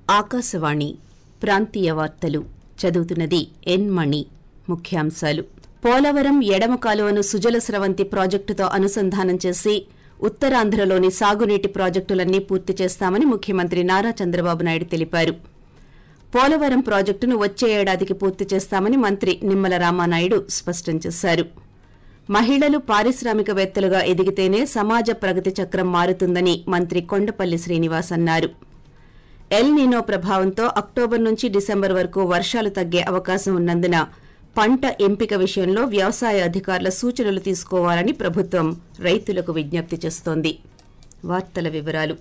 ఆకాశవాణి ప్రాంతీయ వార్తలు చదువుతున్నది ఎన్ మణి ముఖ్యాంశాలు పోలవరం ఎడమ కాలువను సుజల స్రవంతి ప్రాజెక్టుతో అనుసంధానం చేసి ఉత్తరాంధ్రలోని సాగునీటి ప్రాజెక్టులన్నీ పూర్తి చేస్తామని ముఖ్యమంత్రి నారా చంద్రబాబు నాయుడు తెలిపారు పోలవరం ప్రాజెక్టును వచ్చే ఏడాదికి పూర్తి చేస్తామని మంత్రి నిమ్మల రామానాయుడు స్పష్టం చేశారు మహిళలు పారిశ్రామికవేత్తలుగా ఎదిగితేనే సమాజ ప్రగతి చక్రం మారుతుందని మంత్రి కొండపల్లి శ్రీనివాస్ అన్నారు ఎల్ నీనో ప్రభావంతో అక్టోబర్ నుంచి డిసెంబర్ వరకు వర్షాలు తగ్గే అవకాశం ఉన్నందున పంట ఎంపిక విషయంలో వ్యవసాయ అధికారుల సూచనలు తీసుకోవాలని ప్రభుత్వం రైతులకు విజ్ఞప్తి చేస్తోంది వార్తల వివరాలు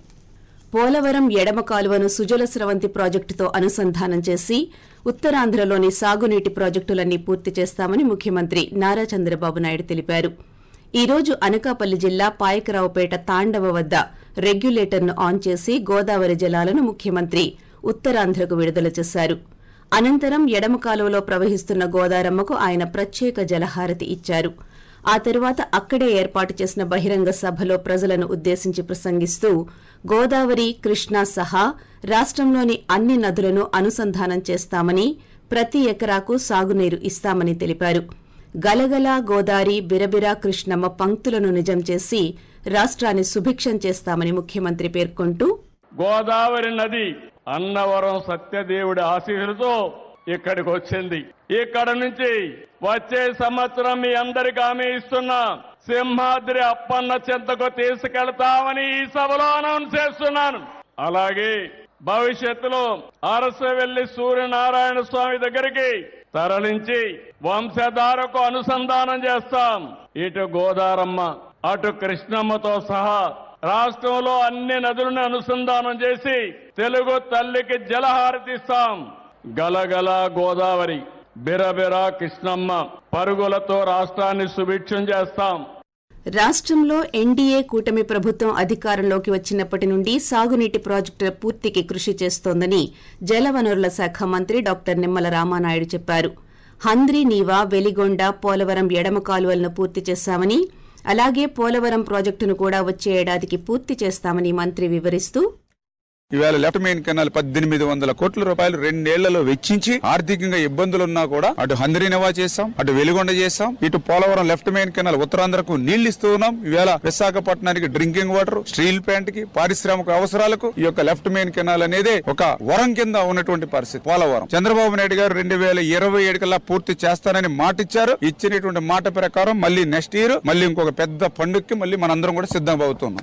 పోలవరం ఎడమ కాలువను సుజల స్రవంతి ప్రాజెక్టుతో అనుసంధానం చేసి ఉత్తరాంధ్రలోని సాగునీటి ప్రాజెక్టులన్నీ పూర్తి చేస్తామని ముఖ్యమంత్రి నారా చంద్రబాబు నాయుడు తెలిపారు ఈ రోజు అనకాపల్లి జిల్లా పాయకరావుపేట తాండవ వద్ద రెగ్యులేటర్ను ఆన్ చేసి గోదావరి జలాలను ముఖ్యమంత్రి ఉత్తరాంధ్రకు విడుదల చేశారు అనంతరం ఎడమ కాలువలో ప్రవహిస్తున్న గోదారమ్మకు ఆయన ప్రత్యేక జలహారతి ఇచ్చారు ఆ తరువాత అక్కడే ఏర్పాటు చేసిన బహిరంగ సభలో ప్రజలను ఉద్దేశించి ప్రసంగిస్తూ గోదావరి కృష్ణా సహా రాష్టంలోని అన్ని నదులను అనుసంధానం చేస్తామని ప్రతి ఎకరాకు సాగునీరు ఇస్తామని తెలిపారు గలగల గోదారి బిరబిరా కృష్ణమ్మ పంక్తులను నిజం చేసి రాష్ట్రాన్ని సుభిక్షం చేస్తామని ముఖ్యమంత్రి పేర్కొంటూ గోదావరి నది అన్నవరం సత్యదేవుడి ఆశీస్సులతో ఇక్కడికి వచ్చింది ఇక్కడ నుంచి వచ్చే సంవత్సరం మీ అందరికి హామీ ఇస్తున్నా సింహాద్రి అప్పన్న చెంతకు తీసుకెళ్తామని ఈ సభలో అనౌన్స్ చేస్తున్నాను అలాగే భవిష్యత్తులో అరసవెల్లి సూర్యనారాయణ స్వామి దగ్గరికి తరలించి వంశధారకు అనుసంధానం చేస్తాం ఇటు గోదారమ్మ అటు కృష్ణమ్మతో సహా రాష్ట్రంలో అన్ని నదులను అనుసంధానం చేసి తెలుగు తల్లికి జలహారతిస్తాం గలగల గోదావరి బిరబిర కృష్ణమ్మ పరుగులతో రాష్ట్రాన్ని సుభిక్షం చేస్తాం రాష్ట్రంలో ఎన్డీఏ కూటమి ప్రభుత్వం అధికారంలోకి వచ్చినప్పటి నుండి సాగునీటి ప్రాజెక్టుల పూర్తికి కృషి చేస్తోందని జలవనరుల శాఖ మంత్రి డాక్టర్ నిమ్మల రామానాయుడు చెప్పారు హంద్రి నీవా వెలిగొండ పోలవరం ఎడమ కాలువలను పూర్తి చేశామని అలాగే పోలవరం ప్రాజెక్టును కూడా వచ్చే ఏడాదికి పూర్తి చేస్తామని మంత్రి వివరిస్తూ ఇవాళ లెఫ్ట్ మెయిన్ కెనాల్ పద్దెనిమిది వందల కోట్ల రూపాయలు రెండేళ్లలో వెచ్చించి ఆర్థికంగా ఇబ్బందులున్నా కూడా అటు హంద్రీనవా చేశాం అటు వెలుగొండ చేశాం ఇటు పోలవరం లెఫ్ట్ మెయిన్ కెనాల్ ఉత్తరాంధ్రకు నీళ్లు ఇస్తూ ఉన్నాం ఇవాళ విశాఖపట్నానికి డ్రింకింగ్ వాటర్ స్టీల్ ప్లాంట్ కి పారిశ్రామిక అవసరాలకు ఈ యొక్క లెఫ్ట్ మెయిన్ కెనాల్ అనేది ఒక వరం కింద ఉన్నటువంటి పరిస్థితి పోలవరం చంద్రబాబు నాయుడు గారు రెండు వేల ఇరవై ఏడు కల్లా పూర్తి చేస్తానని మాట ఇచ్చారు ఇచ్చినటువంటి మాట ప్రకారం మళ్ళీ నెక్స్ట్ ఇయర్ మళ్ళీ ఇంకొక పెద్ద పండుగకి మళ్ళీ మనందరం కూడా సిద్ధం అవుతున్నాం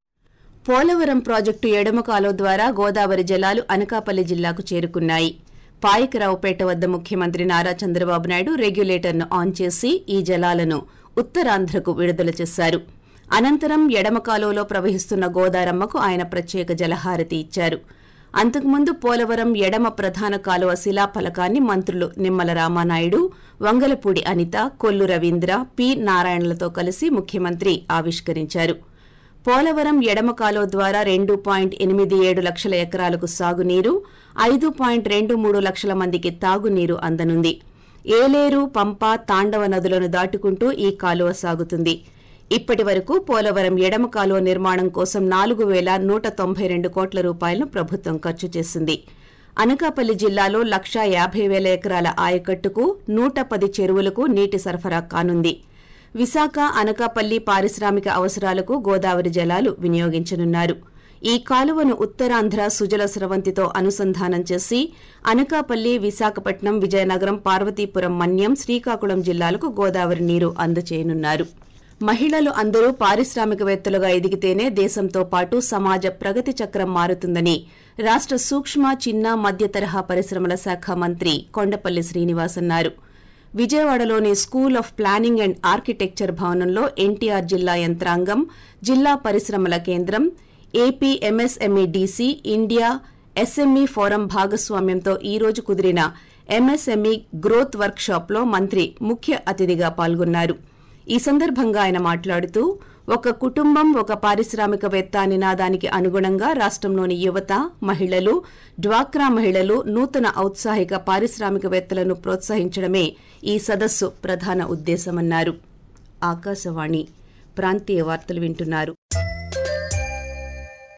పోలవరం ప్రాజెక్టు ఎడమ కాలువ ద్వారా గోదావరి జలాలు అనకాపల్లి జిల్లాకు చేరుకున్నాయి పాయకరావుపేట వద్ద ముఖ్యమంత్రి నారా చంద్రబాబు నాయుడు రెగ్యులేటర్ను ఆన్ చేసి ఈ జలాలను ఉత్తరాంధ్రకు విడుదల చేశారు అనంతరం ఎడమ కాలువలో ప్రవహిస్తున్న గోదారమ్మకు ఆయన ప్రత్యేక జలహారతి ఇచ్చారు అంతకుముందు పోలవరం ఎడమ ప్రధాన కాలువ శిలాఫలకాన్ని మంత్రులు నిమ్మల రామానాయుడు వంగలపూడి అనిత కొల్లు రవీంద్ర పి నారాయణలతో కలిసి ముఖ్యమంత్రి ఆవిష్కరించారు పోలవరం ఎడమ కాలువ ద్వారా రెండు పాయింట్ ఎనిమిది ఏడు లక్షల ఎకరాలకు సాగునీరు ఐదు పాయింట్ రెండు మూడు లక్షల మందికి తాగునీరు అందనుంది ఏలేరు పంప తాండవ నదులను దాటుకుంటూ ఈ కాలువ సాగుతుంది ఇప్పటి వరకు పోలవరం ఎడమ కాలువ నిర్మాణం కోసం నాలుగు వేల నూట తొంభై రెండు కోట్ల రూపాయలను ప్రభుత్వం ఖర్చు చేసింది అనకాపల్లి జిల్లాలో లక్షా యాభై వేల ఎకరాల ఆయకట్టుకు నూట పది చెరువులకు నీటి సరఫరా కానుంది విశాఖ అనకాపల్లి పారిశ్రామిక అవసరాలకు గోదావరి జలాలు వినియోగించనున్నారు ఈ కాలువను ఉత్తరాంధ్ర సుజల స్రవంతితో అనుసంధానం చేసి అనకాపల్లి విశాఖపట్నం విజయనగరం పార్వతీపురం మన్యం శ్రీకాకుళం జిల్లాలకు గోదావరి నీరు అందచేయనున్నారు మహిళలు అందరూ పారిశ్రామికవేత్తలుగా ఎదిగితేనే దేశంతో పాటు సమాజ ప్రగతి చక్రం మారుతుందని రాష్ట సూక్ష్మ చిన్న మధ్య తరహా పరిశ్రమల శాఖ మంత్రి కొండపల్లి శ్రీనివాస్ అన్నారు విజయవాడలోని school of planning and architecture భవనంలో ఎన్టీఆర్ జిల్లా యంత్రాంగం జిల్లా పరిశ్రమల కేంద్రం AP MSME DC India SME forum భాగస్వామ్యంతో ఈ రోజు కుదిరిన ఎంఎస్ఎంఈ గ్రోత్ వర్క్ షాప్లో మంత్రి ముఖ్య అతిథిగా పాల్గొన్నారు ఈ సందర్భంగా ఆయన మాట్లాడుతూ ఒక కుటుంబం ఒక పారిశ్రామికవేత్త నినాదానికి అనుగుణంగా రాష్ట్రంలోని యువత మహిళలు డ్వాక్రా మహిళలు నూతన ఔత్సాహిక పారిశ్రామికవేత్తలను ప్రోత్సహించడమే ఈ సదస్సు ప్రధాన ఉద్దేశమన్నారు ఆకాశవాణి ప్రాంతీయ వార్తలు వింటున్నారు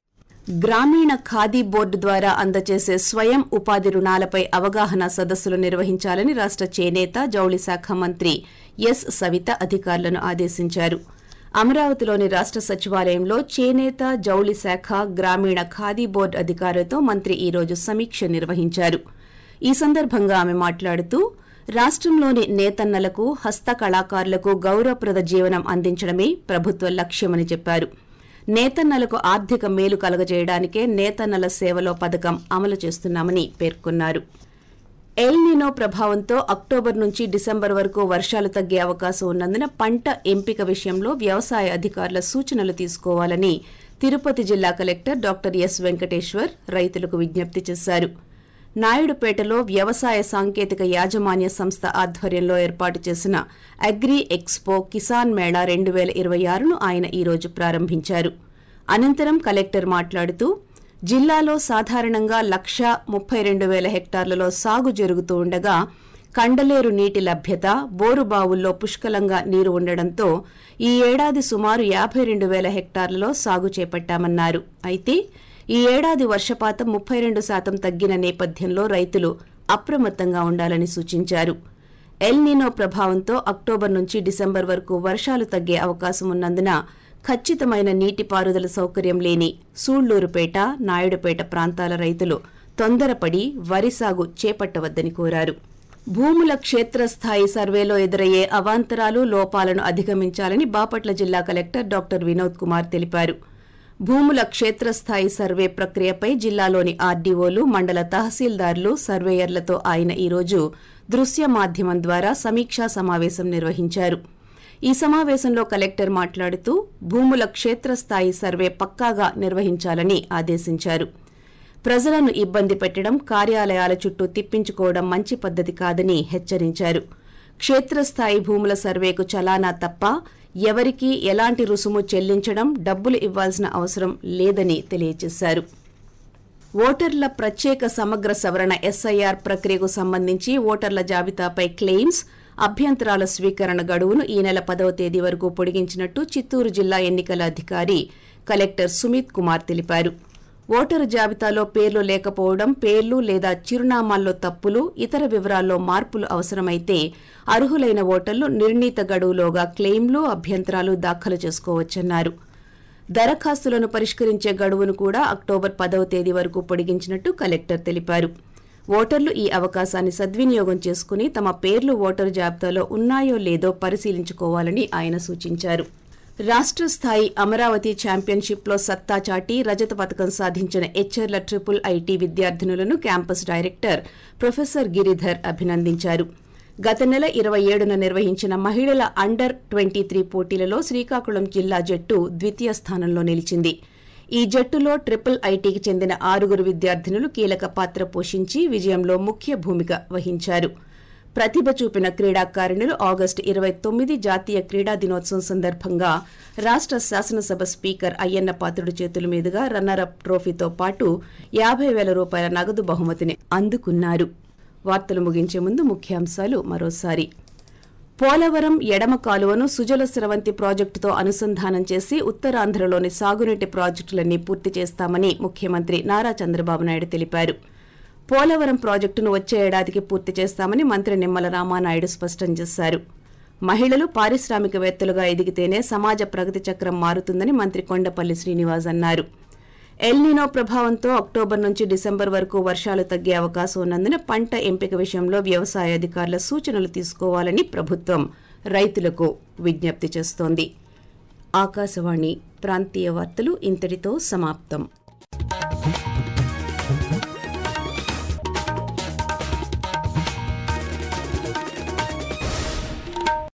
గ్రామీణ ఖాదీ బోర్డు ద్వారా అందజేసే స్వయం ఉపాధి రుణాలపై అవగాహన సదస్సులు నిర్వహించాలని రాష్ట చేనేత జౌళి శాఖ మంత్రి ఎస్ సవిత అధికారులను ఆదేశించారు అమరావతిలోని రాష్ట సచివాలయంలో చేనేత జౌళి శాఖ గ్రామీణ ఖాదీ బోర్డు అధికారులతో మంత్రి ఈ రోజు సమీక్ష నిర్వహించారు ఈ సందర్భంగా ఆమె మాట్లాడుతూ రాష్టంలోని నేతన్నలకు హస్త కళాకారులకు గౌరవప్రద జీవనం అందించడమే ప్రభుత్వ లక్ష్యమని చెప్పారు నేతన్నలకు ఆర్థిక మేలు కలగజేయడానికే నేతన్నల సేవలో పథకం అమలు చేస్తున్నామని పేర్కొన్నారు ఎల్ నినో ప్రభావంతో అక్టోబర్ నుంచి డిసెంబర్ వరకు వర్షాలు తగ్గే అవకాశం ఉన్నందున పంట ఎంపిక విషయంలో వ్యవసాయ అధికారుల సూచనలు తీసుకోవాలని తిరుపతి జిల్లా కలెక్టర్ డాక్టర్ ఎస్ వెంకటేశ్వర్ రైతులకు విజ్ఞప్తి చేశారు నాయుడుపేటలో వ్యవసాయ సాంకేతిక యాజమాన్య సంస్థ ఆధ్వర్యంలో ఏర్పాటు చేసిన అగ్రి ఎక్స్పో కిసాన్ మేళా రెండు వేల ఇరవై ఆరును ఆయన ఈ రోజు ప్రారంభించారు అనంతరం కలెక్టర్ మాట్లాడుతూ జిల్లాలో సాధారణంగా లక్ష ముప్పై రెండు వేల హెక్టార్లలో సాగు జరుగుతూ ఉండగా కండలేరు నీటి లభ్యత బోరు బావుల్లో పుష్కలంగా నీరు ఉండడంతో ఈ ఏడాది సుమారు యాభై రెండు వేల హెక్టార్లలో సాగు చేపట్టామన్నారు అయితే ఈ ఏడాది వర్షపాతం ముప్పై రెండు శాతం తగ్గిన నేపథ్యంలో రైతులు అప్రమత్తంగా ఉండాలని సూచించారు ఎల్ నీనో ప్రభావంతో అక్టోబర్ నుంచి డిసెంబర్ వరకు వర్షాలు తగ్గే అవకాశం ఉన్నందున ఖచ్చితమైన నీటిపారుదల సౌకర్యం లేని సూళ్లూరుపేట నాయుడుపేట ప్రాంతాల రైతులు తొందరపడి వరి సాగు చేపట్టవద్దని కోరారు భూముల క్షేత్రస్థాయి సర్వేలో ఎదురయ్యే అవాంతరాలు లోపాలను అధిగమించాలని బాపట్ల జిల్లా కలెక్టర్ డాక్టర్ వినోద్ కుమార్ తెలిపారు భూముల క్షేత్రస్థాయి సర్వే ప్రక్రియపై జిల్లాలోని ఆర్డీఓలు మండల తహసీల్దార్లు సర్వేయర్లతో ఆయన ఈరోజు దృశ్య మాధ్యమం ద్వారా సమీక్షా సమావేశం నిర్వహించారు ఈ సమావేశంలో కలెక్టర్ మాట్లాడుతూ భూముల క్షేత్రస్థాయి సర్వే పక్కాగా నిర్వహించాలని ఆదేశించారు ప్రజలను ఇబ్బంది పెట్టడం కార్యాలయాల చుట్టూ తిప్పించుకోవడం మంచి పద్దతి కాదని హెచ్చరించారు క్షేత్రస్థాయి భూముల సర్వేకు చలానా తప్ప ఎవరికీ ఎలాంటి రుసుము చెల్లించడం డబ్బులు ఇవ్వాల్సిన అవసరం లేదని తెలియజేశారు ఓటర్ల ప్రత్యేక సమగ్ర సవరణ ఎస్ఐఆర్ ప్రక్రియకు సంబంధించి ఓటర్ల జాబితాపై క్లెయిమ్స్ అభ్యంతరాల స్వీకరణ గడువును ఈ నెల పదవ తేదీ వరకు పొడిగించినట్టు చిత్తూరు జిల్లా ఎన్నికల అధికారి కలెక్టర్ సుమిత్ కుమార్ తెలిపారు ఓటరు జాబితాలో పేర్లు లేకపోవడం పేర్లు లేదా చిరునామాల్లో తప్పులు ఇతర వివరాల్లో మార్పులు అవసరమైతే అర్హులైన ఓటర్లు నిర్ణీత గడువులోగా క్లెయిమ్లు అభ్యంతరాలు దాఖలు చేసుకోవచ్చన్నారు దరఖాస్తులను పరిష్కరించే గడువును కూడా అక్టోబర్ పదవ తేదీ వరకు పొడిగించినట్టు కలెక్టర్ తెలిపారు ఓటర్లు ఈ అవకాశాన్ని సద్వినియోగం చేసుకుని తమ పేర్లు ఓటరు జాబితాలో ఉన్నాయో లేదో పరిశీలించుకోవాలని ఆయన సూచించారు రాష్ట్ర స్థాయి అమరావతి ఛాంపియన్షిప్లో సత్తా చాటి రజత పథకం సాధించిన హెచ్ఆర్ల ట్రిపుల్ ఐటీ విద్యార్థినులను క్యాంపస్ డైరెక్టర్ ప్రొఫెసర్ గిరిధర్ అభినందించారు గత నెల ఇరవై ఏడున నిర్వహించిన మహిళల అండర్ ట్వంటీ త్రీ పోటీలలో శ్రీకాకుళం జిల్లా జట్టు ద్వితీయ స్థానంలో నిలిచింది ఈ జట్టులో ట్రిపుల్ ఐటీకి చెందిన ఆరుగురు విద్యార్థినులు కీలక పాత్ర పోషించి విజయంలో ముఖ్య భూమిక వహించారు ప్రతిభ చూపిన క్రీడాకారిణులు ఆగస్టు ఇరవై తొమ్మిది జాతీయ క్రీడా దినోత్సవం సందర్భంగా రాష్ట శాసనసభ స్పీకర్ అయ్యన్న పాత్రుడు చేతుల మీదుగా రన్నరప్ ట్రోఫీతో పాటు యాభై వేల రూపాయల నగదు బహుమతిని అందుకున్నారు వార్తలు ముగించే ముందు ముఖ్యాంశాలు మరోసారి పోలవరం ఎడమ కాలువను సుజల స్రవంతి ప్రాజెక్టుతో అనుసంధానం చేసి ఉత్తరాంధ్రలోని సాగునీటి ప్రాజెక్టులన్నీ పూర్తి చేస్తామని ముఖ్యమంత్రి నారా చంద్రబాబు నాయుడు తెలిపారు పోలవరం ప్రాజెక్టును వచ్చే ఏడాదికి పూర్తి చేస్తామని మంత్రి నిమ్మల రామానాయుడు స్పష్టం చేశారు మహిళలు పారిశ్రామికవేత్తలుగా ఎదిగితేనే సమాజ ప్రగతి చక్రం మారుతుందని మంత్రి కొండపల్లి శ్రీనివాస్ అన్నారు ఎల్నినో ప్రభావంతో అక్టోబర్ నుంచి డిసెంబర్ వరకు వర్షాలు తగ్గే అవకాశం ఉన్నందున పంట ఎంపిక విషయంలో వ్యవసాయ అధికారుల సూచనలు తీసుకోవాలని ప్రభుత్వం రైతులకు విజ్ఞప్తి చేస్తోంది ఆకాశవాణి ప్రాంతీయ వార్తలు ఇంతటితో సమాప్తం